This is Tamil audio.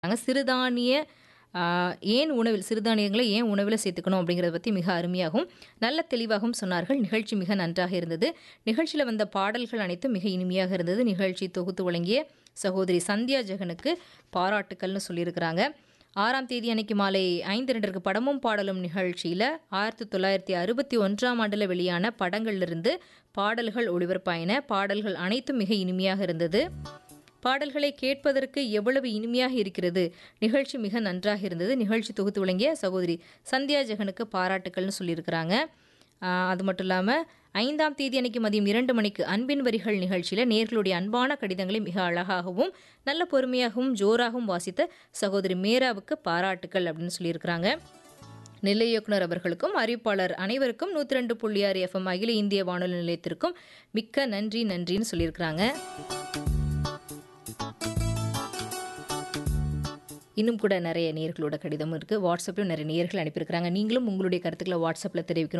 நாங்க சிறுதானிய ஆ, ஏன் உணவில் சிறுதானியங்களை ஏன் உணவில் சேர்த்துக்கணும் அப்படிங்கிறத பற்றி மிக அருமையாகவும் நல்ல தெளிவாகவும் சொன்னார்கள் நிகழ்ச்சி மிக நன்றாக இருந்தது நிகழ்ச்சியில் வந்த பாடல்கள் அனைத்தும் மிக இனிமையாக இருந்தது நிகழ்ச்சி தொகுத்து வழங்கிய சகோதரி சந்தியா ஜெகனுக்கு பாராட்டுக்கள்னு சொல்லியிருக்கிறாங்க ஆறாம் தேதி அன்னைக்கு மாலை ஐந்து ரெண்டருக்கு படமும் பாடலும் நிகழ்ச்சியில் ஆயிரத்தி தொள்ளாயிரத்தி அறுபத்தி ஒன்றாம் ஆண்டில் வெளியான படங்கள்லிருந்து பாடல்கள் ஒளிபரப்பாயின பாடல்கள் அனைத்தும் மிக இனிமையாக இருந்தது பாடல்களை கேட்பதற்கு எவ்வளவு இனிமையாக இருக்கிறது நிகழ்ச்சி மிக நன்றாக இருந்தது நிகழ்ச்சி தொகுத்து வழங்கிய சகோதரி சந்தியா ஜெகனுக்கு பாராட்டுக்கள்னு சொல்லியிருக்கிறாங்க ஆஹ் அது மட்டும் இல்லாமல் ஐந்தாம் தேதி அன்னைக்கு மதியம் இரண்டு மணிக்கு அன்பின் வரிகள் நிகழ்ச்சியில் நேர்களுடைய அன்பான கடிதங்களை மிக அழகாகவும் நல்ல பொறுமையாகவும் ஜோராகவும் வாசித்த சகோதரி மேராவுக்கு பாராட்டுக்கள் அப்படின்னு சொல்லியிருக்கிறாங்க நிலை இயக்குனர் அவர்களுக்கும் அறிவிப்பாளர் அனைவருக்கும் நூற்றி ரெண்டு புள்ளி ஆறு எஃப்எம் அகில இந்திய வானொலி நிலையத்திற்கும் மிக்க நன்றி நன்றின்னு சொல்லியிருக்கிறாங்க இன்னும் கூட நிறைய நேர்களோட கடிதம் இருக்குது வாட்ஸ்அப்லையும் நிறைய நேர்கள் அனுப்பியிருக்கிறாங்க நீங்களும் உங்களுடைய கருத்துக்களை வாட்ஸ்அப்பில் தெரிவிக்கணும்